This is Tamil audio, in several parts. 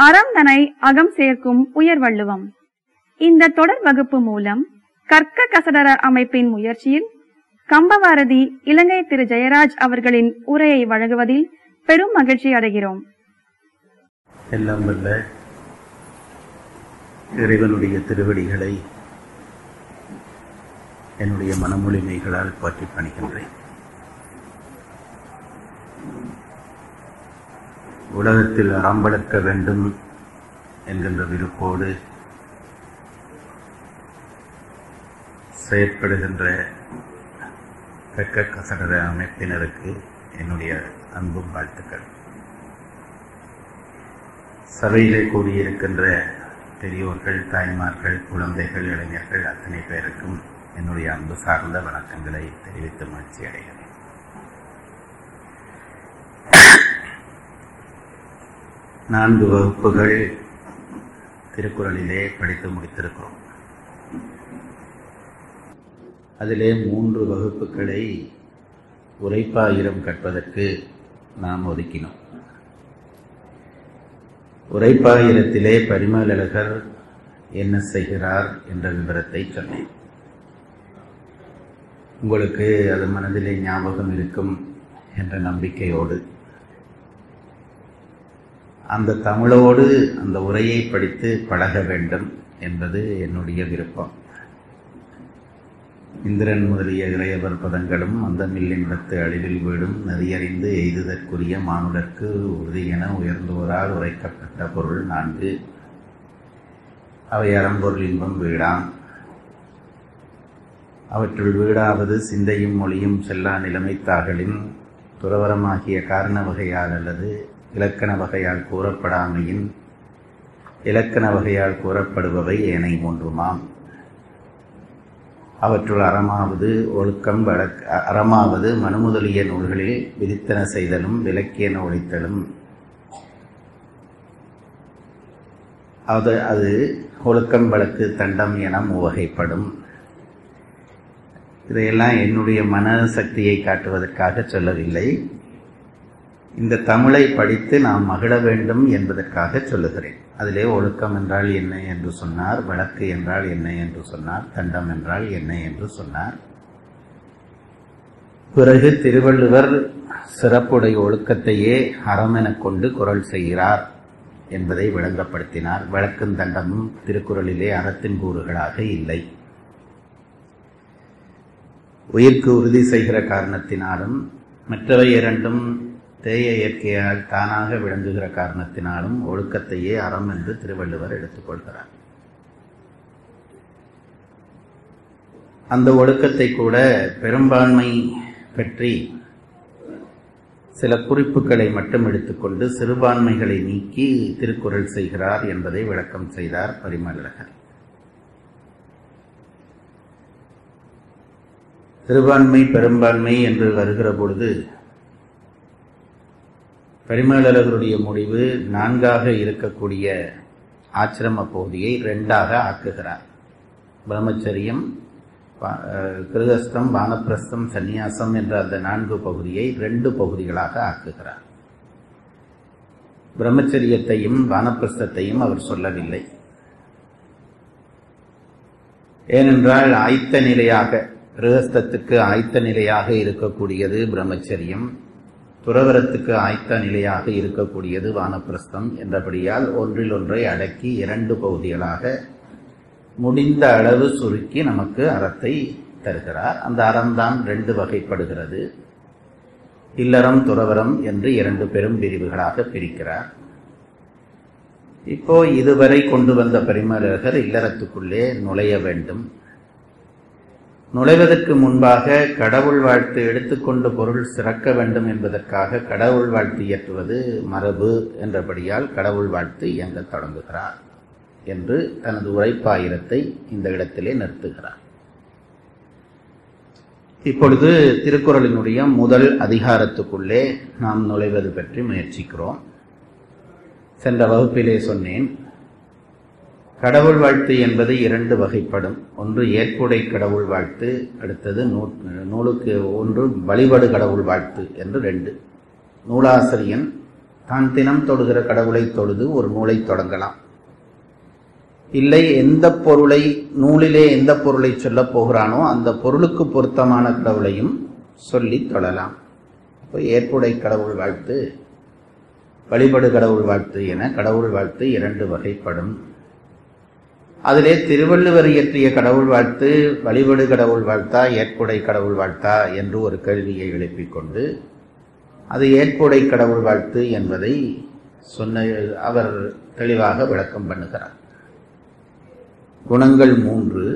அறம் தனை அகம் சேர்க்கும் உயர்வள்ளுவம் இந்த தொடர் வகுப்பு மூலம் கற்க கசடர அமைப்பின் முயற்சியில் கம்பவாரதி இலங்கை திரு ஜெயராஜ் அவர்களின் உரையை வழங்குவதில் பெரும் மகிழ்ச்சி அடைகிறோம் எல்லாம் வல்ல இறைவனுடைய திருவடிகளை என்னுடைய மனமொழிமைகளால் போற்றி பணிகின்றேன் உலகத்தில் அறம்பளக்க வேண்டும் என்கின்ற விருப்போடு செயற்படுகின்ற கற்க கசடர அமைப்பினருக்கு என்னுடைய அன்பும் வாழ்த்துக்கள் சபையிலே கூடியிருக்கின்ற பெரியோர்கள் தாய்மார்கள் குழந்தைகள் இளைஞர்கள் அத்தனை பேருக்கும் என்னுடைய அன்பு சார்ந்த வணக்கங்களை தெரிவித்து மகிழ்ச்சி அடைகிறேன் நான்கு வகுப்புகள் திருக்குறளிலே படித்து முடித்திருக்கிறோம் அதிலே மூன்று வகுப்புகளை உரைப்பாயிரம் கற்பதற்கு நாம் ஒதுக்கினோம் உரைப்பாயிரத்திலே பரிமலழகர் என்ன செய்கிறார் என்ற விவரத்தை சொன்னேன் உங்களுக்கு அது மனதிலே ஞாபகம் இருக்கும் என்ற நம்பிக்கையோடு அந்த தமிழோடு அந்த உரையை படித்து பழக வேண்டும் என்பது என்னுடைய விருப்பம் இந்திரன் முதலிய இறையவர் பதங்களும் அந்த மில்லின்பத்து அழிவில் வீடும் நதியறிந்து எய்துதற்குரிய மானுடற்கு உறுதியென உயர்ந்தோரால் உரைக்கப்பட்ட பொருள் நான்கு அவை அறம்பொருள் இன்பம் வீடாம் அவற்றுள் வீடாவது சிந்தையும் மொழியும் செல்லா நிலைமைத்தாகலின் துறவரமாகிய காரண வகையால் அல்லது இலக்கண வகையால் கூறப்படாமையின் இலக்கண வகையால் கூறப்படுபவை ஏனை மூன்றுமாம் அவற்றுள் அறமாவது ஒழுக்கம் வழக் அறமாவது மனுமுதலிய நூல்களில் விதித்தன செய்தலும் விலக்கியன ஒழித்தலும் அது அது ஒழுக்கம் வழக்கு தண்டம் என மூவகைப்படும் இதையெல்லாம் என்னுடைய மன சக்தியை காட்டுவதற்காக சொல்லவில்லை இந்த தமிழை படித்து நாம் மகிழ வேண்டும் என்பதற்காக சொல்லுகிறேன் அதிலே ஒழுக்கம் என்றால் என்ன என்று சொன்னார் வழக்கு என்றால் என்ன என்று சொன்னார் தண்டம் என்றால் என்ன என்று சொன்னார் பிறகு திருவள்ளுவர் சிறப்புடைய ஒழுக்கத்தையே அறம் எனக் கொண்டு குரல் செய்கிறார் என்பதை விளங்கப்படுத்தினார் வழக்கும் தண்டமும் திருக்குறளிலே அறத்தின் கூறுகளாக இல்லை உயிர்க்கு உறுதி செய்கிற காரணத்தினாலும் மற்றவை இரண்டும் தேய இயற்கையால் தானாக விளங்குகிற காரணத்தினாலும் ஒழுக்கத்தையே அறம் என்று திருவள்ளுவர் எடுத்துக்கொள்கிறார் அந்த ஒழுக்கத்தை கூட பெரும்பான்மை பற்றி சில குறிப்புகளை மட்டும் எடுத்துக்கொண்டு சிறுபான்மைகளை நீக்கி திருக்குறள் செய்கிறார் என்பதை விளக்கம் செய்தார் பரிமலழகர் சிறுபான்மை பெரும்பான்மை என்று வருகிற பொழுது பரிமேலழகருடைய முடிவு நான்காக இருக்கக்கூடிய ஆச்சிரம பகுதியை ரெண்டாக ஆக்குகிறார் பிரம்மச்சரியம் கிருகஸ்தம் வானப்பிரஸ்தம் சந்நியாசம் என்ற அந்த நான்கு பகுதியை ரெண்டு பகுதிகளாக ஆக்குகிறார் பிரம்மச்சரியத்தையும் வானப்பிரஸ்தத்தையும் அவர் சொல்லவில்லை ஏனென்றால் ஆய்த்த நிலையாக கிரகஸ்தத்துக்கு ஆய்த்த நிலையாக இருக்கக்கூடியது பிரம்மச்சரியம் துறவரத்துக்கு ஆய்த்த நிலையாக இருக்கக்கூடியது வானப்பிரஸ்தம் என்றபடியால் ஒன்றில் ஒன்றை அடக்கி இரண்டு பகுதிகளாக முடிந்த அளவு சுருக்கி நமக்கு அறத்தை தருகிறார் அந்த அறம்தான் ரெண்டு வகைப்படுகிறது இல்லறம் துறவரம் என்று இரண்டு பெரும் பிரிவுகளாக பிரிக்கிறார் இப்போ இதுவரை கொண்டு வந்த பரிமலகர் இல்லறத்துக்குள்ளே நுழைய வேண்டும் நுழைவதற்கு முன்பாக கடவுள் வாழ்த்து எடுத்துக்கொண்டு பொருள் சிறக்க வேண்டும் என்பதற்காக கடவுள் வாழ்த்து இயற்றுவது மரபு என்றபடியால் கடவுள் வாழ்த்து இயங்கத் தொடங்குகிறார் என்று தனது உரைப்பாயிரத்தை இந்த இடத்திலே நிறுத்துகிறார் இப்பொழுது திருக்குறளினுடைய முதல் அதிகாரத்துக்குள்ளே நாம் நுழைவது பற்றி முயற்சிக்கிறோம் சென்ற வகுப்பிலே சொன்னேன் கடவுள் வாழ்த்து என்பது இரண்டு வகைப்படும் ஒன்று ஏற்புடை கடவுள் வாழ்த்து அடுத்தது நூலுக்கு ஒன்று வழிபாடு கடவுள் வாழ்த்து என்று ரெண்டு நூலாசிரியன் தான் தினம் தொடுகிற கடவுளை தொழுது ஒரு நூலை தொடங்கலாம் இல்லை எந்த பொருளை நூலிலே எந்த பொருளை சொல்லப் போகிறானோ அந்த பொருளுக்கு பொருத்தமான கடவுளையும் சொல்லி தொழலாம் இப்போ ஏற்புடை கடவுள் வாழ்த்து வழிபடு கடவுள் வாழ்த்து என கடவுள் வாழ்த்து இரண்டு வகைப்படும் அதிலே திருவள்ளுவர் இயற்றிய கடவுள் வாழ்த்து வழிபடு கடவுள் வாழ்த்தா ஏற்புடை கடவுள் வாழ்த்தா என்று ஒரு கேள்வியை எழுப்பிக் கொண்டு அது ஏற்புடை கடவுள் வாழ்த்து என்பதை சொன்ன அவர் தெளிவாக விளக்கம் பண்ணுகிறார் குணங்கள் மூன்று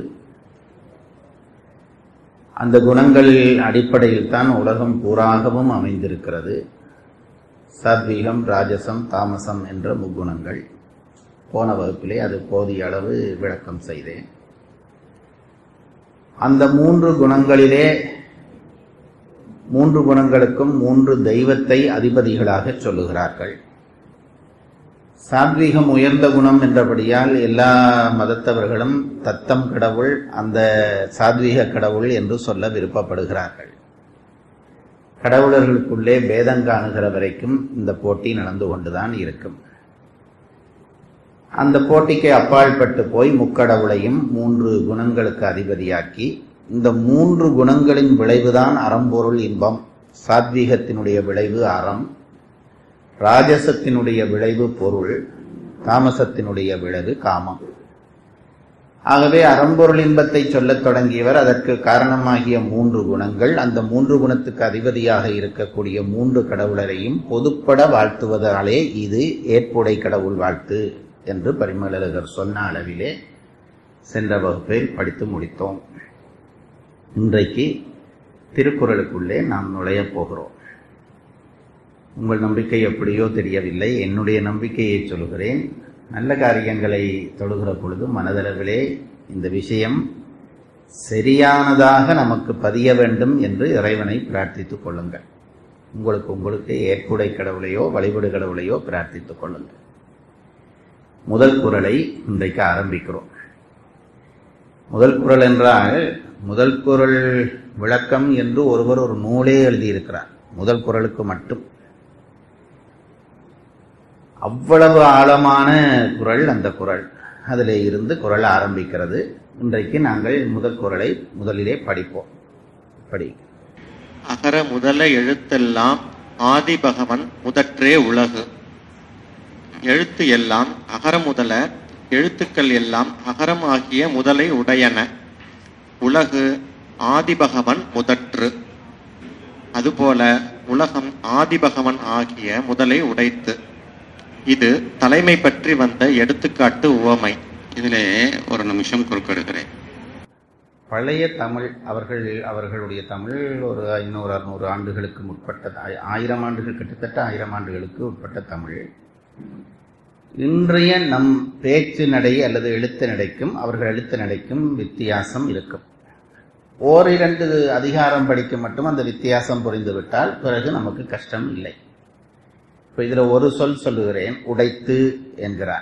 அந்த குணங்கள் அடிப்படையில் தான் உலகம் பூராகவும் அமைந்திருக்கிறது சாத்வீகம் ராஜசம் தாமசம் என்ற முக்குணங்கள் போன வகுப்பிலே அது போதிய அளவு விளக்கம் செய்தேன் அந்த மூன்று குணங்களிலே மூன்று குணங்களுக்கும் மூன்று தெய்வத்தை அதிபதிகளாக சொல்லுகிறார்கள் சாத்வீகம் உயர்ந்த குணம் என்றபடியால் எல்லா மதத்தவர்களும் தத்தம் கடவுள் அந்த சாத்வீக கடவுள் என்று சொல்ல விருப்பப்படுகிறார்கள் கடவுளர்களுக்குள்ளே பேதம் காணுகிற வரைக்கும் இந்த போட்டி நடந்து கொண்டுதான் இருக்கும் அந்த போட்டிக்கு அப்பாற்பட்டு போய் முக்கடவுளையும் மூன்று குணங்களுக்கு அதிபதியாக்கி இந்த மூன்று குணங்களின் விளைவுதான் அறம்பொருள் இன்பம் சாத்வீகத்தினுடைய விளைவு அறம் ராஜசத்தினுடைய விளைவு பொருள் தாமசத்தினுடைய விளைவு காமம் ஆகவே அறம்பொருள் இன்பத்தை சொல்லத் தொடங்கியவர் அதற்கு காரணமாகிய மூன்று குணங்கள் அந்த மூன்று குணத்துக்கு அதிபதியாக இருக்கக்கூடிய மூன்று கடவுளரையும் பொதுப்பட வாழ்த்துவதாலே இது ஏற்புடை கடவுள் வாழ்த்து என்று பரிமளகர் சொன்ன அளவிலே சென்ற வகுப்பில் படித்து முடித்தோம் இன்றைக்கு திருக்குறளுக்குள்ளே நாம் நுழையப் போகிறோம் உங்கள் நம்பிக்கை எப்படியோ தெரியவில்லை என்னுடைய நம்பிக்கையை சொல்கிறேன் நல்ல காரியங்களை தொழுகிற பொழுது மனதளவிலே இந்த விஷயம் சரியானதாக நமக்கு பதிய வேண்டும் என்று இறைவனை பிரார்த்தித்துக் கொள்ளுங்கள் உங்களுக்கு உங்களுக்கு ஏற்புடை கடவுளையோ வழிபடு கடவுளையோ பிரார்த்தித்துக் கொள்ளுங்கள் முதல் குரலை இன்றைக்கு ஆரம்பிக்கிறோம் முதல் குரல் என்றால் முதல் குரல் விளக்கம் என்று ஒருவர் ஒரு நூலே எழுதியிருக்கிறார் முதல் குரலுக்கு மட்டும் அவ்வளவு ஆழமான குரல் அந்த குரல் அதிலே இருந்து குரல் ஆரம்பிக்கிறது இன்றைக்கு நாங்கள் முதல் குரலை முதலிலே படிப்போம் படி அகர முதல எழுத்தெல்லாம் ஆதி பகவன் முதற்றே உலகு எழுத்து எல்லாம் அகர முதல எழுத்துக்கள் எல்லாம் அகரம் ஆகிய முதலை உடையன உலகு ஆதிபகவன் முதற்று அதுபோல உலகம் ஆதிபகவன் ஆகிய முதலை உடைத்து இது தலைமை பற்றி வந்த எடுத்துக்காட்டு உவமை இதிலே ஒரு நிமிஷம் குறுக்கெடுக்கிறேன் பழைய தமிழ் அவர்கள் அவர்களுடைய தமிழ் ஒரு ஐநூறு அறுநூறு ஆண்டுகளுக்கு முற்பட்ட ஆய- ஆயிரம் ஆண்டுகள் கிட்டத்தட்ட ஆயிரம் ஆண்டுகளுக்கு உட்பட்ட தமிழ் இன்றைய நம் பேச்சு நடை அல்லது எழுத்து நடைக்கும் அவர்கள் எழுத்து நடைக்கும் வித்தியாசம் இருக்கும் ஓரிரண்டு அதிகாரம் படிக்க மட்டும் அந்த வித்தியாசம் புரிந்துவிட்டால் பிறகு நமக்கு கஷ்டம் இல்லை இப்போ இதில் ஒரு சொல் சொல்லுகிறேன் உடைத்து என்கிறார்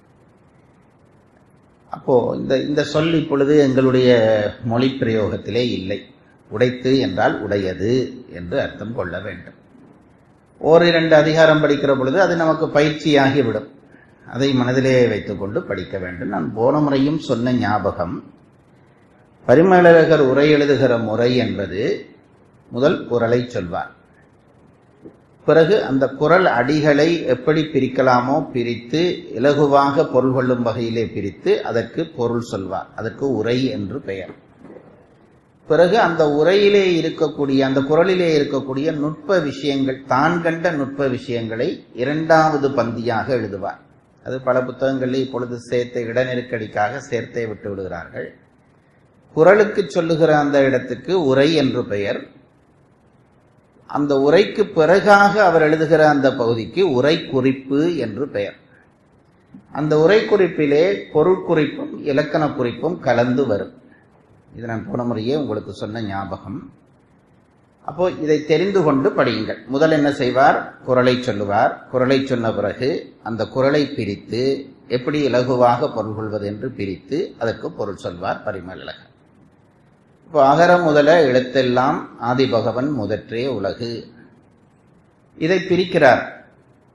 அப்போ இந்த இந்த சொல் இப்பொழுது எங்களுடைய மொழி பிரயோகத்திலே இல்லை உடைத்து என்றால் உடையது என்று அர்த்தம் கொள்ள வேண்டும் ஓரிரண்டு அதிகாரம் படிக்கிற பொழுது அது நமக்கு பயிற்சியாகிவிடும் அதை மனதிலே வைத்துக்கொண்டு படிக்க வேண்டும் நான் போன முறையும் சொன்ன ஞாபகம் பரிமளகர் உரை எழுதுகிற முறை என்பது முதல் குரலை சொல்வார் பிறகு அந்த குரல் அடிகளை எப்படி பிரிக்கலாமோ பிரித்து இலகுவாக பொருள் கொள்ளும் வகையிலே பிரித்து அதற்கு பொருள் சொல்வார் அதற்கு உரை என்று பெயர் பிறகு அந்த உரையிலே இருக்கக்கூடிய அந்த குரலிலே இருக்கக்கூடிய நுட்ப விஷயங்கள் தான் கண்ட நுட்ப விஷயங்களை இரண்டாவது பந்தியாக எழுதுவார் அது பல புத்தகங்களில் இப்பொழுது சேர்த்த இட நெருக்கடிக்காக சேர்த்தே விட்டு விடுகிறார்கள் குரலுக்கு சொல்லுகிற அந்த இடத்துக்கு உரை என்று பெயர் அந்த உரைக்கு பிறகாக அவர் எழுதுகிற அந்த பகுதிக்கு உரை குறிப்பு என்று பெயர் அந்த உரை குறிப்பிலே பொருட்குறிப்பும் இலக்கண குறிப்பும் கலந்து வரும் இது நான் போன முறையே உங்களுக்கு சொன்ன ஞாபகம் அப்போ இதை தெரிந்து கொண்டு படியுங்கள் முதல் என்ன செய்வார் குரலை சொல்லுவார் குரலை சொன்ன பிறகு அந்த குரலை பிரித்து எப்படி இலகுவாக பொருள் கொள்வது என்று பிரித்து அதற்கு பொருள் சொல்வார் பரிமளகர் இப்போ அகர முதல எழுத்தெல்லாம் ஆதிபகவன் முதற்றே உலகு இதை பிரிக்கிறார்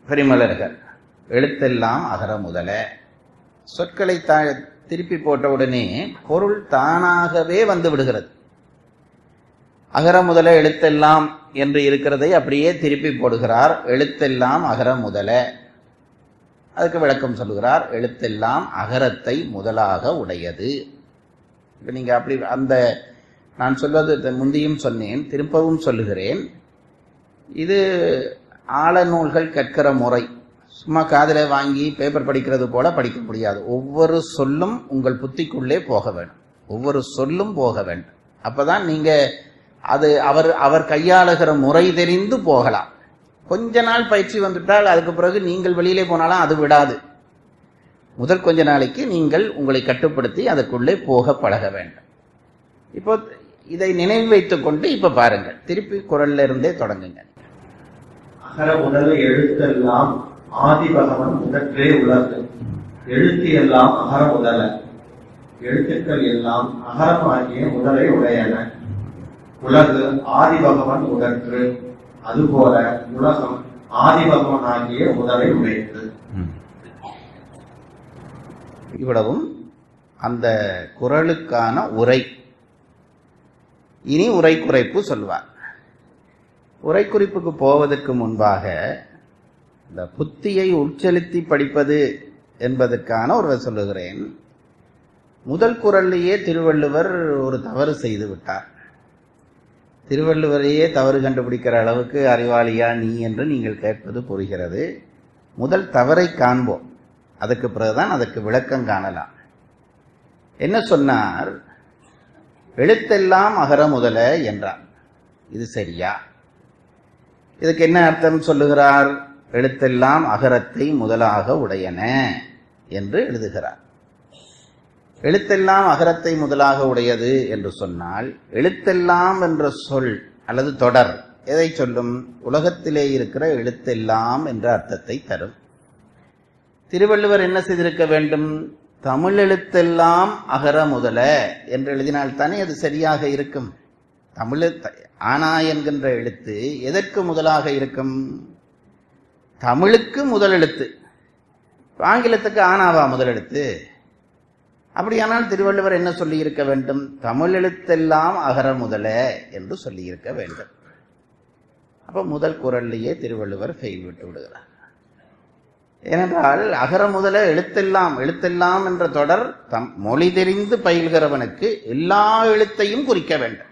பரிமலர்கள் எழுத்தெல்லாம் அகர முதல சொற்களை தா திருப்பி போட்ட உடனே பொருள் தானாகவே வந்து விடுகிறது அகர முதல எழுத்தெல்லாம் என்று இருக்கிறதை அப்படியே திருப்பி போடுகிறார் எழுத்தெல்லாம் அகர முதல அதுக்கு விளக்கம் சொல்லுகிறார் எழுத்தெல்லாம் அகரத்தை முதலாக உடையது இப்ப நீங்க அப்படி அந்த நான் சொல்வது முந்தியும் சொன்னேன் திரும்பவும் சொல்லுகிறேன் இது ஆழநூல்கள் கற்கிற முறை சும்மா காதில் வாங்கி பேப்பர் படிக்கிறது போல படிக்க முடியாது ஒவ்வொரு சொல்லும் உங்கள் புத்திக்குள்ளே போக வேண்டும் ஒவ்வொரு சொல்லும் போக வேண்டும் அப்பதான் நீங்க அது அவர் அவர் கையாளுகிற முறை தெரிந்து போகலாம் கொஞ்ச நாள் பயிற்சி வந்துட்டால் அதுக்கு பிறகு நீங்கள் வெளியிலே போனாலும் அது விடாது முதல் கொஞ்ச நாளைக்கு நீங்கள் உங்களை கட்டுப்படுத்தி அதற்குள்ளே போக பழக வேண்டும் இப்போ இதை நினைவு வைத்துக் கொண்டு இப்ப பாருங்கள் திருப்பி குரல்ல இருந்தே தொடங்குங்க அகர முதல எழுத்தெல்லாம் ஆதி பகவன் முதற்றே உலகு எழுத்து எல்லாம் அகர முதல எழுத்துக்கள் எல்லாம் அகரமாகிய முதலை உடையன உலகு ஆதி பகவன் முதற்று அதுபோல உலகம் ஆதி பகவன் ஆகிய முதலை உடையது இவ்வளவும் அந்த குரலுக்கான உரை இனி உரை குறைப்பு சொல்வார் உரை குறிப்புக்கு போவதற்கு முன்பாக இந்த புத்தியை உட்செலுத்தி படிப்பது என்பதற்கான ஒரு சொல்லுகிறேன் முதல் குரல்லையே திருவள்ளுவர் ஒரு தவறு செய்து விட்டார் திருவள்ளுவரையே தவறு கண்டுபிடிக்கிற அளவுக்கு அறிவாளியா நீ என்று நீங்கள் கேட்பது புரிகிறது முதல் தவறை காண்போம் அதுக்கு பிறகுதான் அதற்கு விளக்கம் காணலாம் என்ன சொன்னார் எழுத்தெல்லாம் அகர முதல என்றார் இது சரியா இதுக்கு என்ன அர்த்தம் சொல்லுகிறார் எழுத்தெல்லாம் அகரத்தை முதலாக உடையன என்று எழுதுகிறார் எழுத்தெல்லாம் அகரத்தை முதலாக உடையது என்று சொன்னால் எழுத்தெல்லாம் என்ற சொல் அல்லது தொடர் எதை சொல்லும் உலகத்திலே இருக்கிற எழுத்தெல்லாம் என்ற அர்த்தத்தை தரும் திருவள்ளுவர் என்ன செய்திருக்க வேண்டும் தமிழ் எழுத்தெல்லாம் அகர முதல என்று எழுதினால்தானே அது சரியாக இருக்கும் தமிழ் ஆனா என்கின்ற எழுத்து எதற்கு முதலாக இருக்கும் தமிழுக்கு முதல் எழுத்து ஆங்கிலத்துக்கு ஆனாவா முதல் எழுத்து அப்படியானால் திருவள்ளுவர் என்ன சொல்லி இருக்க வேண்டும் தமிழ் எழுத்தெல்லாம் அகர முதல என்று சொல்லி இருக்க வேண்டும் அப்ப முதல் குரல்லையே திருவள்ளுவர் ஃபெயில் விட்டு விடுகிறார் ஏனென்றால் அகர முதல எழுத்தெல்லாம் எழுத்தெல்லாம் என்ற தொடர் தம் மொழி தெரிந்து பயில்கிறவனுக்கு எல்லா எழுத்தையும் குறிக்க வேண்டும்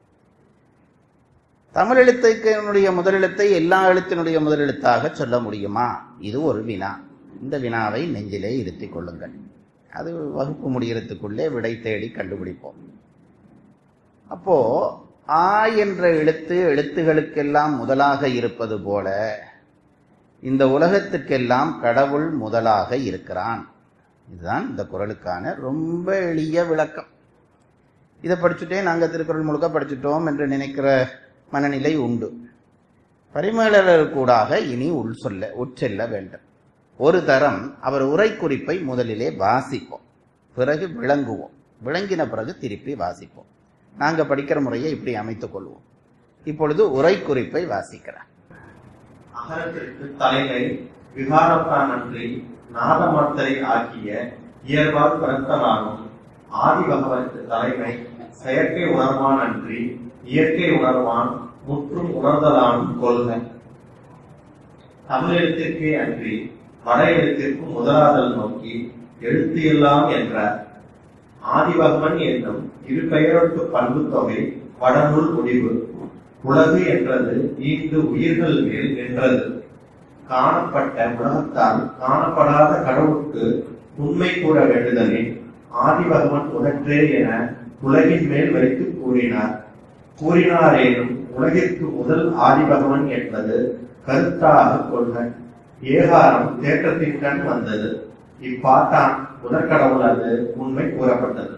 தமிழ் எழுத்துக்கினுடைய முதலெழுத்தை எல்லா எழுத்தினுடைய முதலெழுத்தாக சொல்ல முடியுமா இது ஒரு வினா இந்த வினாவை நெஞ்சிலே இருத்திக் கொள்ளுங்கள் அது வகுப்பு முடிகிறதுக்குள்ளே விடை தேடி கண்டுபிடிப்போம் அப்போ ஆ என்ற எழுத்து எழுத்துகளுக்கெல்லாம் முதலாக இருப்பது போல இந்த உலகத்துக்கெல்லாம் கடவுள் முதலாக இருக்கிறான் இதுதான் இந்த குரலுக்கான ரொம்ப எளிய விளக்கம் இதை படிச்சுட்டே நாங்கள் திருக்குறள் முழுக்க படிச்சுட்டோம் என்று நினைக்கிற மனநிலை உண்டு பரிமேலர் கூடாக இனி உள் சொல்ல உட்செல்ல வேண்டும் ஒரு தரம் அவர் உரை குறிப்பை முதலிலே வாசிப்போம் பிறகு விளங்குவோம் விளங்கின பிறகு திருப்பி வாசிப்போம் நாங்கள் படிக்கிற முறையை இப்படி அமைத்துக் கொள்வோம் இப்பொழுது உரை குறிப்பை வாசிக்கிறார் அகரத்திற்கு தலைமை விகாரத்தானன்றி நாதமாத்தரை ஆக்கிய இயல்பால் பிறத்தலாகும் ஆதி பகவனுக்கு தலைமை செயற்கை உணர்வான் அன்றி இயற்கை உணர்வான் முற்றும் உணர்தலானும் கொள்கை தமிழ் எழுத்திற்கே அன்றி வட எழுத்திற்கு முதலாதல் நோக்கி எழுத்து எல்லாம் என்றார் ஆதிபகவன் என்னும் இரு பெயரொட்டு பண்பு தொகை வடநூல் முடிவு உலகு என்றது ஈண்டு உயிர்கள் மேல் நின்றது காணப்பட்ட உலகத்தால் காணப்படாத கடவுளுக்கு உண்மை கூற வேண்டுதலில் ஆதிபகவன் உலற்றே என உலகின் மேல் வைத்து கூறினார் கூறினாரேனும் உலகிற்கு முதல் ஆதிபகவன் என்பது கருத்தாக கொள்க ஏகாரம் தேற்றத்தின் கண் வந்தது இப்பாட்டான் முதற்கடவுள் அது உண்மை கூறப்பட்டது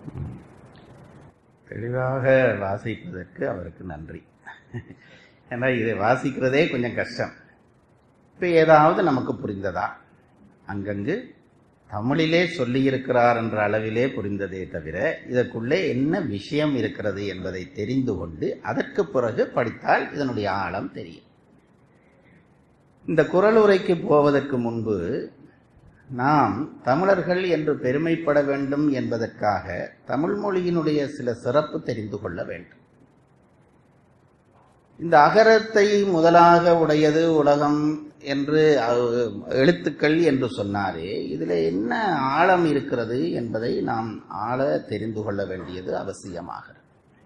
தெளிவாக வாசிப்பதற்கு அவருக்கு நன்றி ஏன்னா இதை வாசிக்கிறதே கொஞ்சம் கஷ்டம் இப்போ ஏதாவது நமக்கு புரிந்ததா அங்கங்கு தமிழிலே சொல்லியிருக்கிறார் என்ற அளவிலே புரிந்ததே தவிர இதற்குள்ளே என்ன விஷயம் இருக்கிறது என்பதை தெரிந்து கொண்டு அதற்கு பிறகு படித்தால் இதனுடைய ஆழம் தெரியும் இந்த குரலுரைக்கு போவதற்கு முன்பு நாம் தமிழர்கள் என்று பெருமைப்பட வேண்டும் என்பதற்காக தமிழ் மொழியினுடைய சில சிறப்பு தெரிந்து கொள்ள வேண்டும் இந்த அகரத்தை முதலாக உடையது உலகம் என்று அஹ், எழுத்துக்கள் என்று சொன்னாரே இதில் என்ன ஆழம் இருக்கிறது என்பதை நாம் ஆழ தெரிந்து கொள்ள வேண்டியது அவசியமாகிறது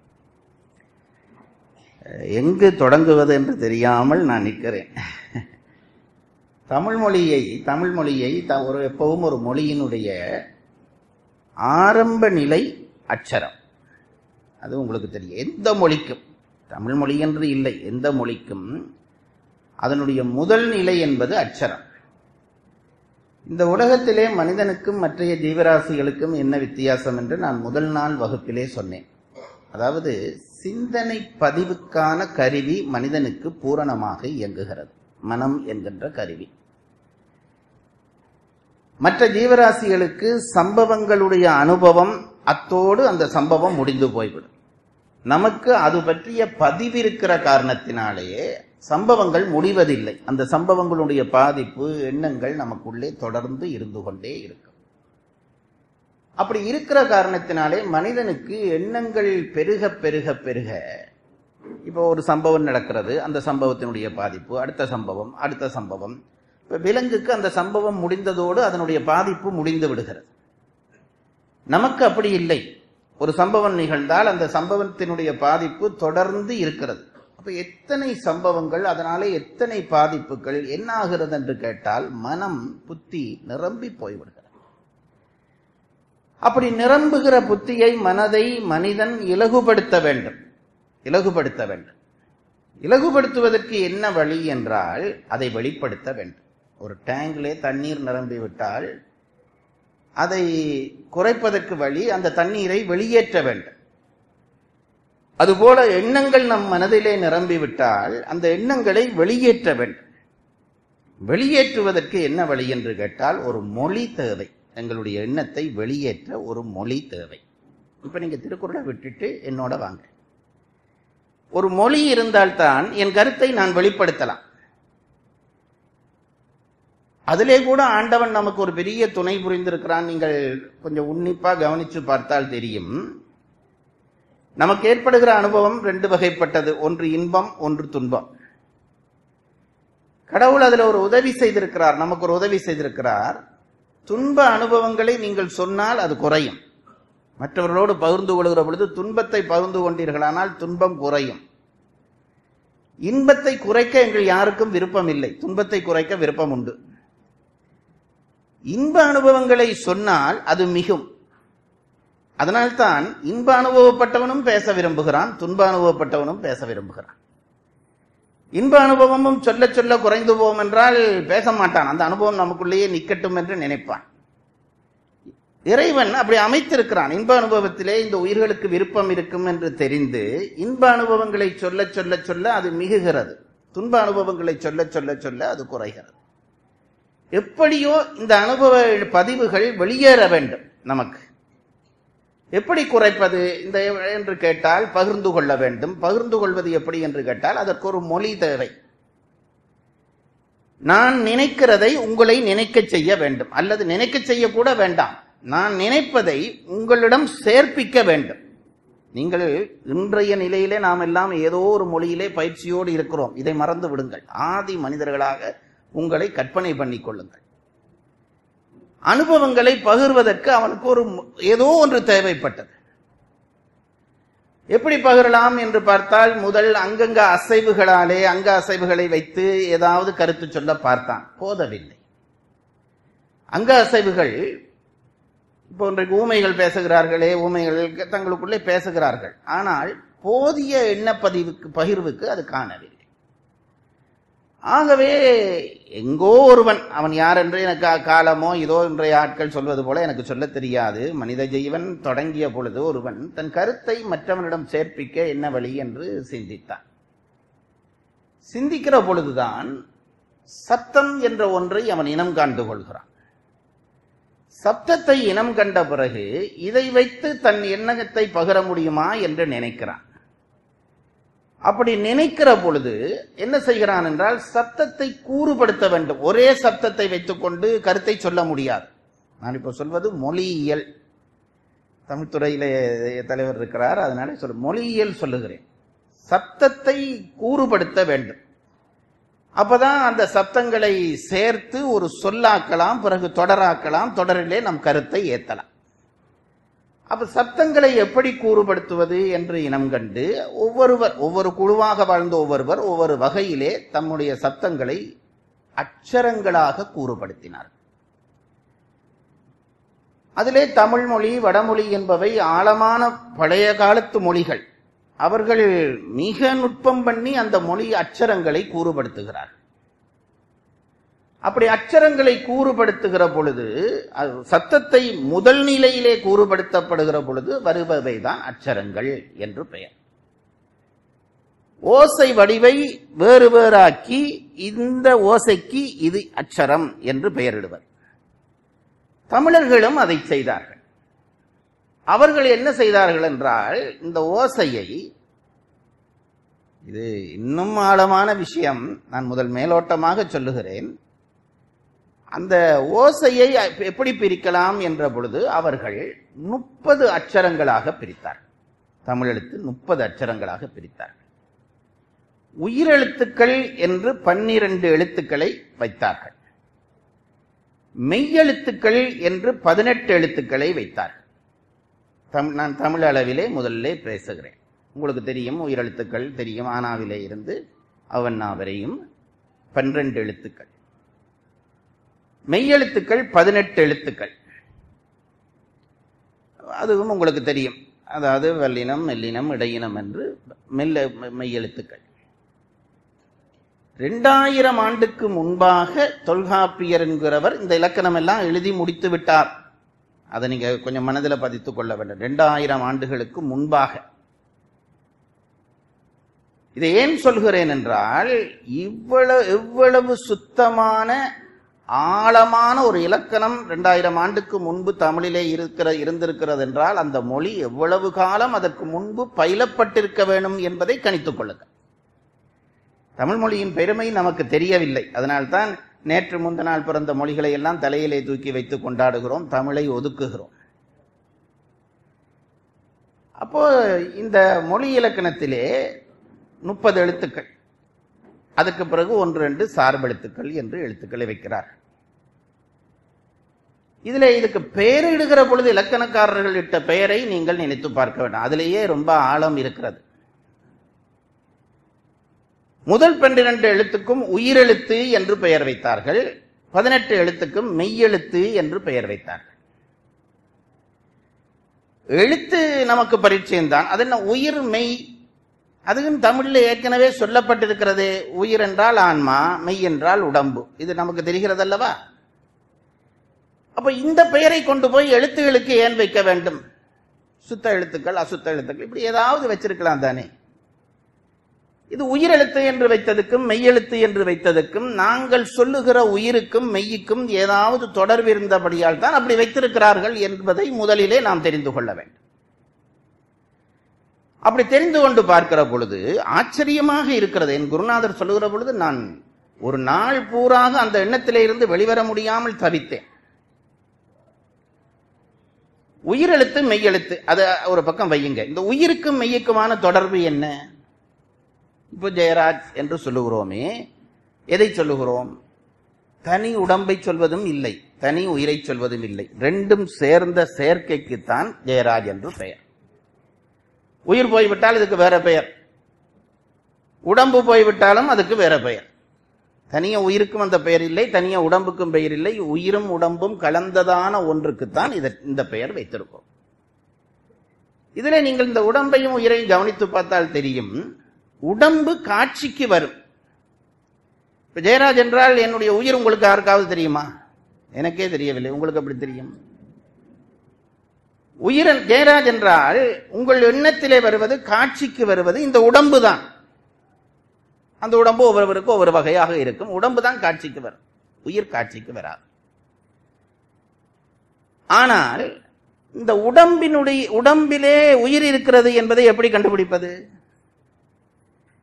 அஹ், எங்கு தொடங்குவது என்று தெரியாமல் நான் நிற்கிறேன் தமிழ் மொழியை தமிழ் மொழியை த- ஒரு எப்பவும் ஒரு மொழியினுடைய ஆரம்ப நிலை அட்சரம் அது உங்களுக்கு தெரியும் எந்த மொழிக்கும் தமிழ் மொழி என்று இல்லை எந்த மொழிக்கும் அதனுடைய முதல் நிலை என்பது அட்சரம் இந்த உலகத்திலே மனிதனுக்கும் மற்றைய ஜீவராசிகளுக்கும் என்ன வித்தியாசம் என்று நான் முதல் நாள் வகுப்பிலே சொன்னேன் அதாவது சிந்தனை பதிவுக்கான கருவி மனிதனுக்கு பூரணமாக இயங்குகிறது மனம் என்கின்ற கருவி மற்ற ஜீவராசிகளுக்கு சம்பவங்களுடைய அனுபவம் அத்தோடு அந்த சம்பவம் முடிந்து போய்விடும் நமக்கு அது பற்றிய பதிவிருக்கிற காரணத்தினாலேயே சம்பவங்கள் முடிவதில்லை அந்த சம்பவங்களுடைய பாதிப்பு எண்ணங்கள் நமக்குள்ளே தொடர்ந்து இருந்து கொண்டே இருக்கும் அப்படி இருக்கிற காரணத்தினாலே மனிதனுக்கு எண்ணங்கள் பெருக பெருக பெருக இப்போ ஒரு சம்பவம் நடக்கிறது அந்த சம்பவத்தினுடைய பாதிப்பு அடுத்த சம்பவம் அடுத்த சம்பவம் இப்போ விலங்குக்கு அந்த சம்பவம் முடிந்ததோடு அதனுடைய பாதிப்பு முடிந்து விடுகிறது நமக்கு அப்படி இல்லை ஒரு சம்பவம் நிகழ்ந்தால் அந்த சம்பவத்தினுடைய பாதிப்பு தொடர்ந்து இருக்கிறது அப்ப எத்தனை சம்பவங்கள் அதனாலே எத்தனை பாதிப்புகள் என்ன ஆகிறது என்று கேட்டால் மனம் புத்தி நிரம்பி போய்விடுகிறது அப்படி நிரம்புகிற புத்தியை மனதை மனிதன் இலகுபடுத்த வேண்டும் இலகுபடுத்த வேண்டும் இலகுபடுத்துவதற்கு என்ன வழி என்றால் அதை வெளிப்படுத்த வேண்டும் ஒரு டேங்கிலே தண்ணீர் நிரம்பி விட்டால் அதை குறைப்பதற்கு வழி அந்த தண்ணீரை வெளியேற்ற வேண்டும் அதுபோல எண்ணங்கள் நம் மனதிலே நிரம்பிவிட்டால் அந்த எண்ணங்களை வெளியேற்ற வேண்டும் வெளியேற்றுவதற்கு என்ன வழி என்று கேட்டால் ஒரு மொழி தேவை எங்களுடைய எண்ணத்தை வெளியேற்ற ஒரு மொழி தேவை இப்ப நீங்க திருக்குறளை விட்டுட்டு என்னோட வாங்க ஒரு மொழி இருந்தால்தான் என் கருத்தை நான் வெளிப்படுத்தலாம் அதிலே கூட ஆண்டவன் நமக்கு ஒரு பெரிய துணை புரிந்திருக்கிறான் நீங்கள் கொஞ்சம் உன்னிப்பா கவனிச்சு பார்த்தால் தெரியும் நமக்கு ஏற்படுகிற அனுபவம் ரெண்டு வகைப்பட்டது ஒன்று இன்பம் ஒன்று துன்பம் கடவுள் அதுல ஒரு உதவி செய்திருக்கிறார் நமக்கு ஒரு உதவி செய்திருக்கிறார் துன்ப அனுபவங்களை நீங்கள் சொன்னால் அது குறையும் மற்றவர்களோடு பகிர்ந்து கொள்கிற பொழுது துன்பத்தை பகிர்ந்து கொண்டீர்களானால் துன்பம் குறையும் இன்பத்தை குறைக்க எங்கள் யாருக்கும் விருப்பம் இல்லை துன்பத்தை குறைக்க விருப்பம் உண்டு இன்ப அனுபவங்களை சொன்னால் அது மிகும் அதனால்தான் இன்ப அனுபவப்பட்டவனும் பேச விரும்புகிறான் துன்ப அனுபவப்பட்டவனும் பேச விரும்புகிறான் இன்ப அனுபவமும் சொல்ல சொல்ல குறைந்து போவோம் என்றால் பேச மாட்டான் அந்த அனுபவம் நமக்குள்ளேயே நிக்கட்டும் என்று நினைப்பான் இறைவன் அப்படி அமைத்திருக்கிறான் இன்ப அனுபவத்திலே இந்த உயிர்களுக்கு விருப்பம் இருக்கும் என்று தெரிந்து இன்ப அனுபவங்களை சொல்ல சொல்ல சொல்ல அது மிகுகிறது துன்ப அனுபவங்களை சொல்ல சொல்ல சொல்ல அது குறைகிறது எப்படியோ இந்த அனுபவ பதிவுகள் வெளியேற வேண்டும் நமக்கு எப்படி குறைப்பது இந்த என்று கேட்டால் பகிர்ந்து கொள்ள வேண்டும் பகிர்ந்து கொள்வது எப்படி என்று கேட்டால் அதற்கு ஒரு மொழி தேவை நான் நினைக்கிறதை உங்களை நினைக்க செய்ய வேண்டும் அல்லது நினைக்க செய்ய கூட வேண்டாம் நான் நினைப்பதை உங்களிடம் சேர்ப்பிக்க வேண்டும் நீங்கள் இன்றைய நிலையிலே நாம் எல்லாம் ஏதோ ஒரு மொழியிலே பயிற்சியோடு இருக்கிறோம் இதை மறந்து விடுங்கள் ஆதி மனிதர்களாக உங்களை கற்பனை பண்ணிக் கொள்ளுங்கள் அனுபவங்களை பகிர்வதற்கு அவனுக்கு ஒரு ஏதோ ஒன்று தேவைப்பட்டது எப்படி பகிரலாம் என்று பார்த்தால் முதல் அங்கங்க அசைவுகளாலே அங்க அசைவுகளை வைத்து ஏதாவது கருத்து சொல்ல பார்த்தான் போதவில்லை அங்க அசைவுகள் இப்போ இன்றைக்கு ஊமைகள் பேசுகிறார்களே ஊமைகள் தங்களுக்குள்ளே பேசுகிறார்கள் ஆனால் போதிய எண்ணப்பதிவுக்கு பகிர்வுக்கு அது காணவில்லை ஆகவே எங்கோ ஒருவன் அவன் யார் என்று எனக்கு காலமோ இதோ இன்றைய ஆட்கள் சொல்வது போல எனக்கு சொல்ல தெரியாது மனித ஜீவன் தொடங்கிய பொழுது ஒருவன் தன் கருத்தை மற்றவனிடம் சேர்ப்பிக்க என்ன வழி என்று சிந்தித்தான் சிந்திக்கிற பொழுதுதான் சத்தம் என்ற ஒன்றை அவன் இனம் காண்டு கொள்கிறான் சப்தத்தை இனம் கண்ட பிறகு இதை வைத்து தன் எண்ணகத்தை பகிர முடியுமா என்று நினைக்கிறான் அப்படி நினைக்கிற பொழுது என்ன செய்கிறான் என்றால் சப்தத்தை கூறுபடுத்த வேண்டும் ஒரே சப்தத்தை வைத்துக்கொண்டு கருத்தை சொல்ல முடியாது நான் இப்போ சொல்வது மொழியியல் தமிழ்துறையில தலைவர் இருக்கிறார் அதனால சொல்ல மொழியியல் சொல்லுகிறேன் சப்தத்தை கூறுபடுத்த வேண்டும் அப்பதான் அந்த சப்தங்களை சேர்த்து ஒரு சொல்லாக்கலாம் பிறகு தொடராக்கலாம் தொடரிலே நம் கருத்தை ஏத்தலாம் அப்ப சப்தங்களை எப்படி கூறுபடுத்துவது என்று இனம் கண்டு ஒவ்வொருவர் ஒவ்வொரு குழுவாக வாழ்ந்த ஒவ்வொருவர் ஒவ்வொரு வகையிலே தம்முடைய சப்தங்களை அச்சரங்களாக கூறுபடுத்தினார் அதிலே தமிழ் மொழி வடமொழி என்பவை ஆழமான பழைய காலத்து மொழிகள் அவர்கள் மிக நுட்பம் பண்ணி அந்த மொழி அச்சரங்களை கூறுபடுத்துகிறார் அப்படி அச்சரங்களை கூறுபடுத்துகிற பொழுது அது சத்தத்தை முதல் நிலையிலே கூறுபடுத்தப்படுகிற பொழுது வருபவை தான் அச்சரங்கள் என்று பெயர் ஓசை வடிவை வேறு வேறாக்கி இந்த ஓசைக்கு இது அச்சரம் என்று பெயரிடுவர் தமிழர்களும் அதை செய்தார்கள் அவர்கள் என்ன செய்தார்கள் என்றால் இந்த ஓசையை இது இன்னும் ஆழமான விஷயம் நான் முதல் மேலோட்டமாக சொல்லுகிறேன் அந்த ஓசையை எப்படி பிரிக்கலாம் என்ற பொழுது அவர்கள் முப்பது அச்சரங்களாக பிரித்தார் தமிழெழுத்து முப்பது அச்சரங்களாக பிரித்தார்கள் உயிரெழுத்துக்கள் என்று பன்னிரண்டு எழுத்துக்களை வைத்தார்கள் மெய்யெழுத்துக்கள் என்று பதினெட்டு எழுத்துக்களை வைத்தார்கள் தம் நான் தமிழ் அளவிலே முதல்ல பேசுகிறேன் உங்களுக்கு தெரியும் உயிரெழுத்துக்கள் தெரியும் ஆனாவிலே இருந்து அவண்ணா வரையும் பன்னிரண்டு எழுத்துக்கள் மெய்யெழுத்துக்கள் பதினெட்டு எழுத்துக்கள் அதுவும் உங்களுக்கு தெரியும் அதாவது வல்லினம் மெல்லினம் இடையினம் என்று மெல்ல மெய்யெழுத்துக்கள் ரெண்டாயிரம் ஆண்டுக்கு முன்பாக தொல்காப்பியர் என்கிறவர் இந்த இலக்கணம் எல்லாம் எழுதி முடித்து விட்டார் அதை நீங்க கொஞ்சம் மனதில் பதித்துக் கொள்ள வேண்டும் ரெண்டாயிரம் ஆண்டுகளுக்கு முன்பாக இதை ஏன் சொல்கிறேன் என்றால் இவ்வளவு எவ்வளவு சுத்தமான ஆழமான ஒரு இலக்கணம் ரெண்டாயிரம் ஆண்டுக்கு முன்பு தமிழிலே இருக்கிற இருந்திருக்கிறது என்றால் அந்த மொழி எவ்வளவு காலம் அதற்கு முன்பு பயிலப்பட்டிருக்க வேண்டும் என்பதை கணித்துக் கொள்ளுங்கள் தமிழ் மொழியின் பெருமை நமக்கு தெரியவில்லை அதனால்தான் நேற்று முந்த நாள் பிறந்த மொழிகளை எல்லாம் தலையிலே தூக்கி வைத்து கொண்டாடுகிறோம் தமிழை ஒதுக்குகிறோம் அப்போ இந்த மொழி இலக்கணத்திலே முப்பது எழுத்துக்கள் அதுக்கு பிறகு ஒன்று ரெண்டு சார்பெழுத்துக்கள் என்று எழுத்துக்களை வைக்கிறார் இதுல இதுக்கு பெயரிடுகிற பொழுது இலக்கணக்காரர்கள் இட்ட பெயரை நீங்கள் நினைத்து பார்க்க வேண்டும் அதிலேயே ரொம்ப ஆழம் இருக்கிறது முதல் பன்னிரண்டு எழுத்துக்கும் உயிரெழுத்து என்று பெயர் வைத்தார்கள் பதினெட்டு எழுத்துக்கும் மெய்யெழுத்து என்று பெயர் வைத்தார்கள் எழுத்து நமக்கு பரிச்சயம் தான் அது என்ன உயிர் மெய் அதுவும் தமிழ்ல ஏற்கனவே சொல்லப்பட்டிருக்கிறது உயிர் என்றால் ஆன்மா மெய் என்றால் உடம்பு இது நமக்கு தெரிகிறது அல்லவா அப்ப இந்த பெயரை கொண்டு போய் எழுத்துகளுக்கு ஏன் வைக்க வேண்டும் சுத்த எழுத்துக்கள் அசுத்த எழுத்துக்கள் இப்படி ஏதாவது வச்சிருக்கலாம் தானே இது உயிரெழுத்து என்று வைத்ததுக்கும் மெய்யெழுத்து என்று வைத்ததுக்கும் நாங்கள் சொல்லுகிற உயிருக்கும் மெய்யுக்கும் ஏதாவது தொடர்பு இருந்தபடியால் தான் அப்படி வைத்திருக்கிறார்கள் என்பதை முதலிலே நாம் தெரிந்து கொள்ள வேண்டும் அப்படி தெரிந்து கொண்டு பார்க்கிற பொழுது ஆச்சரியமாக இருக்கிறது என் குருநாதர் சொல்லுகிற பொழுது நான் ஒரு நாள் பூராக அந்த எண்ணத்திலே இருந்து வெளிவர முடியாமல் தவித்தேன் உயிரெழுத்து மெய்யெழுத்து அதை ஒரு பக்கம் வையுங்க இந்த உயிருக்கும் மெய்யுக்குமான தொடர்பு என்ன இப்போ ஜெயராஜ் என்று சொல்லுகிறோமே எதை சொல்லுகிறோம் தனி உடம்பை சொல்வதும் இல்லை தனி உயிரை சொல்வதும் இல்லை ரெண்டும் சேர்ந்த சேர்க்கைக்குத்தான் ஜெயராஜ் என்று பெயர் உயிர் போய்விட்டால் இதுக்கு வேற பெயர் உடம்பு போய்விட்டாலும் அதுக்கு வேற பெயர் தனிய உயிருக்கும் அந்த பெயர் இல்லை தனிய உடம்புக்கும் பெயர் இல்லை உயிரும் உடம்பும் கலந்ததான ஒன்றுக்குத்தான் இத இந்த பெயர் வைத்திருக்கோம் இதுல நீங்கள் இந்த உடம்பையும் உயிரையும் கவனித்து பார்த்தால் தெரியும் உடம்பு காட்சிக்கு வரும் இப்ப ஜெயராஜ் என்றால் என்னுடைய உயிர் உங்களுக்கு யாருக்காவது தெரியுமா எனக்கே தெரியவில்லை உங்களுக்கு அப்படி தெரியும் உயிரன் ஜெயராஜ் என்றால் உங்கள் எண்ணத்திலே வருவது காட்சிக்கு வருவது இந்த உடம்பு தான் அந்த உடம்பு ஒவ்வொருவருக்கும் ஒவ்வொரு வகையாக இருக்கும் உடம்பு தான் காட்சிக்கு வரும் உயிர் காட்சிக்கு வராது ஆனால் இந்த உடம்பினுடைய உடம்பிலே உயிர் இருக்கிறது என்பதை எப்படி கண்டுபிடிப்பது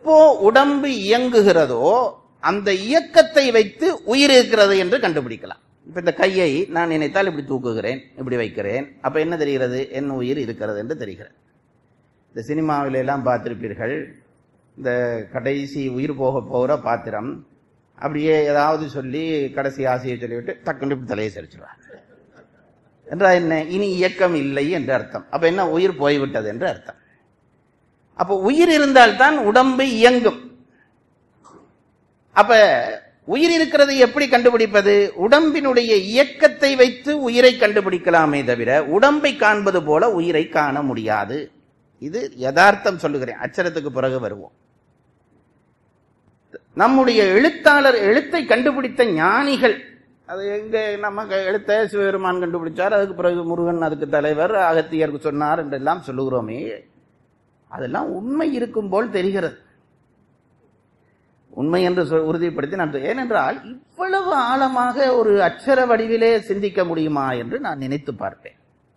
எப்போ உடம்பு இயங்குகிறதோ அந்த இயக்கத்தை வைத்து உயிர் இருக்கிறது என்று கண்டுபிடிக்கலாம் இப்ப இந்த கையை நான் நினைத்தால் இப்படி தூக்குகிறேன் இப்படி வைக்கிறேன் அப்ப என்ன தெரிகிறது என் உயிர் இருக்கிறது என்று தெரிகிறது இந்த சினிமாவில எல்லாம் பார்த்திருப்பீர்கள் இந்த கடைசி உயிர் போக போகிற பாத்திரம் அப்படியே ஏதாவது சொல்லி கடைசி ஆசையை சொல்லிவிட்டு டக்குன்னு இப்படி தலையை சரிச்சிருவார் என்றால் என்ன இனி இயக்கம் இல்லை என்று அர்த்தம் அப்ப என்ன உயிர் போய்விட்டது என்று அர்த்தம் அப்ப உயிர் இருந்தால்தான் உடம்பு இயங்கும் அப்ப உயிர் இருக்கிறது எப்படி கண்டுபிடிப்பது உடம்பினுடைய இயக்கத்தை வைத்து உயிரை கண்டுபிடிக்கலாமே தவிர உடம்பை காண்பது போல உயிரை காண முடியாது இது யதார்த்தம் சொல்லுகிறேன் அச்சரத்துக்கு பிறகு வருவோம் நம்முடைய எழுத்தாளர் எழுத்தை கண்டுபிடித்த ஞானிகள் அது எங்க நம்ம க- எழுத்தை சிவபெருமான் கண்டுபிடிச்சார் அதுக்கு பிறகு முருகன் அதுக்கு தலைவர் அகத்தியருக்கு சொன்னார் என்றெல்லாம் சொல்லுகிறோமே அதெல்லாம் உண்மை இருக்கும் போல் தெரிகிறது உண்மை என்று சொல்- உறுதிப்படுத்தி நான் சொல்- ஏனென்றால் இவ்வளவு ஆழமாக ஒரு அச்சர வடிவிலே சிந்திக்க முடியுமா என்று நான் நினைத்து பார்ப்பேன்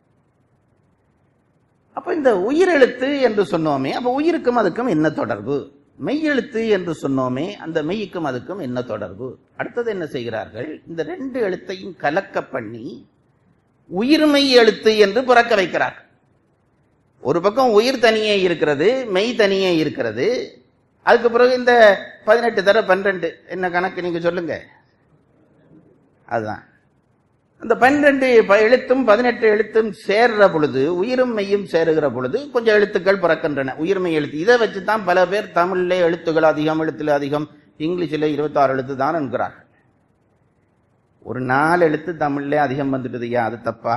அப்ப இந்த உயிரெழுத்து என்று சொன்னோமே அப்ப உயிருக்கும் அதுக்கும் என்ன தொடர்பு மெய்யெழுத்து என்று சொன்னோமே அந்த மெய்யுக்கும் அதுக்கும் என்ன தொடர்பு அடுத்தது என்ன செய்கிறார்கள் இந்த ரெண்டு எழுத்தையும் கலக்க பண்ணி உயிர்மெய் எழுத்து என்று பிறக்க வைக்கிறார்கள் ஒரு பக்கம் உயிர் தனியே இருக்கிறது மெய் தனியே இருக்கிறது அதுக்கு பிறகு இந்த பதினெட்டு தர பன்னிரெண்டு என்ன கணக்கு நீங்க சொல்லுங்க அதுதான் அந்த பன்னிரெண்டு ப- எழுத்தும் பதினெட்டு எழுத்தும் சேர்ற பொழுது உயிரும் மெய்யும் சேருகிற பொழுது கொஞ்சம் எழுத்துக்கள் பிறக்கின்றன உயிர்மெய் எழுத்து இதை வச்சு தான் பல பேர் தமிழ்ல எழுத்துக்கள் அதிகம் எழுத்துல அதிகம் இங்கிலீஷில் இருபத்தாறு எழுத்து தான் என்கிறார்கள் ஒரு நாலு எழுத்து தமிழ்ல அதிகம் வந்துட்டுதுயா அது தப்பா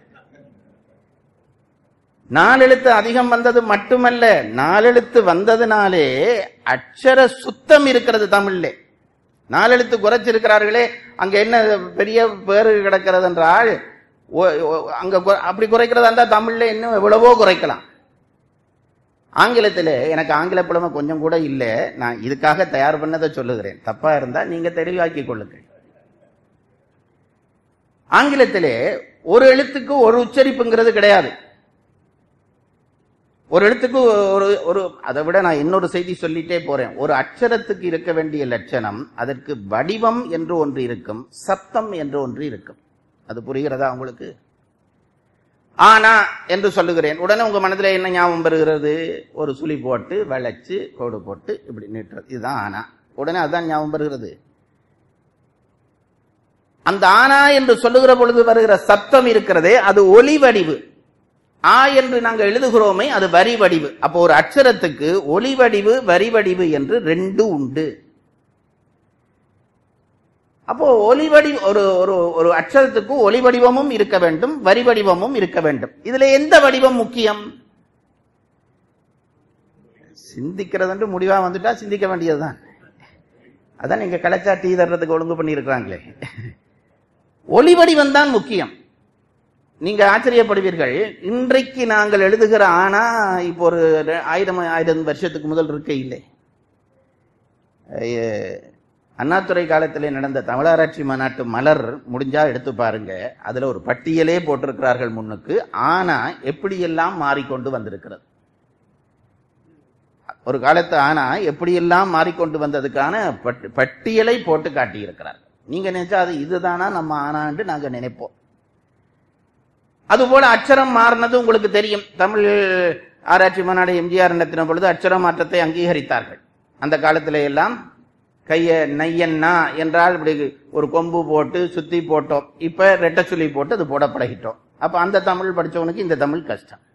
நாலெழுத்து அதிகம் வந்தது மட்டுமல்ல நாலெழுத்து வந்ததுனாலே அக்ஷர சுத்தம் இருக்கிறது தமிழ்ல நாலெழுத்து குறைச்சிருக்கிறார்களே அங்க என்ன பெரிய பேரு கிடக்கிறது என்றால் ஒ- ஒ- அங்க கு- அப்படி குறைக்கிறதா இருந்தா தமிழ்ல இன்னும் எவ்வளவோ குறைக்கலாம் ஆங்கிலத்தில் எனக்கு ஆங்கில புலமை கொஞ்சம் கூட இல்லை நான் இதுக்காக தயார் பண்ணதை சொல்லுகிறேன் தப்பா இருந்தா நீங்க தெளிவாக்கி கொள்ளுங்கள் ஆங்கிலத்திலே ஒரு எழுத்துக்கு ஒரு உச்சரிப்புங்கிறது கிடையாது ஒரு எழுத்துக்கு ஒரு ஒரு அதை விட நான் இன்னொரு செய்தி சொல்லிட்டே போறேன் ஒரு அட்சரத்துக்கு இருக்க வேண்டிய லட்சணம் அதற்கு வடிவம் என்று ஒன்று இருக்கும் சப்தம் என்று ஒன்று இருக்கும் அது புரிகிறதா உங்களுக்கு ஆனா என்று சொல்லுகிறேன் உடனே உங்க மனதில் என்ன ஞாபகம் வருகிறது ஒரு சுழி போட்டு வளைச்சு கோடு போட்டு இப்படி நீட்டுறது இதுதான் ஆனா உடனே அதுதான் ஞாபகம் வருகிறது அந்த ஆனா என்று சொல்லுகிற பொழுது வருகிற சப்தம் இருக்கிறதே அது ஒலி வடிவு ஆ என்று நாங்கள் எழுதுகிறோமே அது வரி வடிவு அப்போ ஒரு அட்சரத்துக்கு ஒலி வடிவு வரி வடிவு என்று ரெண்டு உண்டு அப்போ ஒலி வடி ஒரு ஒரு ஒரு அட்சரத்துக்கு ஒலி வடிவமும் இருக்க வேண்டும் வரி வடிவமும் இருக்க வேண்டும் இதுல எந்த வடிவம் முக்கியம் சிந்திக்கிறது என்று முடிவா வந்துட்டா சிந்திக்க வேண்டியதுதான் அதான் நீங்க கலைச்சா டீ தர்றதுக்கு ஒழுங்கு பண்ணி இருக்கிறாங்களே ஒளி வடிவம் தான் முக்கியம் நீங்க ஆச்சரியப்படுவீர்கள் இன்றைக்கு நாங்கள் எழுதுகிற ஆனா இப்போ ஒரு ரெ- ஆயிரம் ஆயிரம் வருஷத்துக்கு முதல் இருக்க இல்லை ஐய- அண்ணாதுரை காலத்திலே நடந்த தமிழாராய்ச்சி மாநாட்டு மலர் முடிஞ்சா எடுத்து பாருங்க அதுல ஒரு பட்டியலே போட்டிருக்கிறார்கள் முன்னுக்கு ஆனா எப்படியெல்லாம் மாறிக்கொண்டு வந்திருக்கிறது ஒரு காலத்து ஆனா எப்படியெல்லாம் மாறிக்கொண்டு வந்ததுக்கான பட்- பட்டியலை போட்டு காட்டியிருக்கிறார் நீங்க நினைச்சா அது இதுதானா நம்ம ஆனான்னு நாங்க நினைப்போம் அதுபோல அச்சரம் மாறினது உங்களுக்கு தெரியும் தமிழ் ஆராய்ச்சி மாநாடு எம்ஜிஆர் நடத்தின பொழுது அச்சர மாற்றத்தை அங்கீகரித்தார்கள் அந்த காலத்திலே எல்லாம் கைய நையன்னா என்றால் இப்படி ஒரு கொம்பு போட்டு சுத்தி போட்டோம் இப்ப ரெட்டை சுழி போட்டு அது போட பழகிட்டோம் அப்ப அந்த தமிழ் படிச்சவனுக்கு இந்த தமிழ் கஷ்டம்